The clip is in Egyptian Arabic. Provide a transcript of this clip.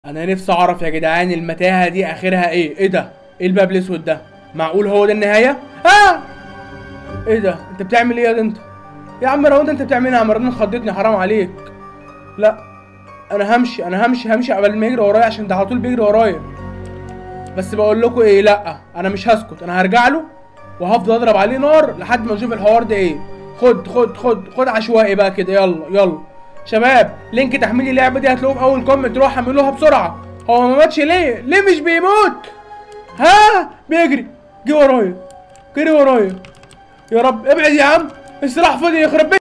انا نفسي اعرف يا جدعان المتاهه دي اخرها ايه ايه ده ايه الباب الاسود ده معقول هو ده النهايه اه ايه ده انت بتعمل ايه يا ده انت يا عم روان انت بتعمل ايه يا عم رنان خضتني حرام عليك لا انا همشي انا همشي همشي قبل ما يجري ورايا عشان ده على طول بيجري ورايا بس بقول لكم ايه لا انا مش هسكت انا هرجع له وهفضل اضرب عليه نار لحد ما نشوف الحوار ده ايه خد خد خد خد عشوائي بقى كده يلا يلا شباب لينك تحميل اللعبه دي هتلاقوه في اول كومنت روحوا حملوها بسرعه هو ما ماتش ليه ليه مش بيموت ها بيجري جه ورايا جري ورايا يا رب ابعد يا عم السلاح فاضي يخرب بيت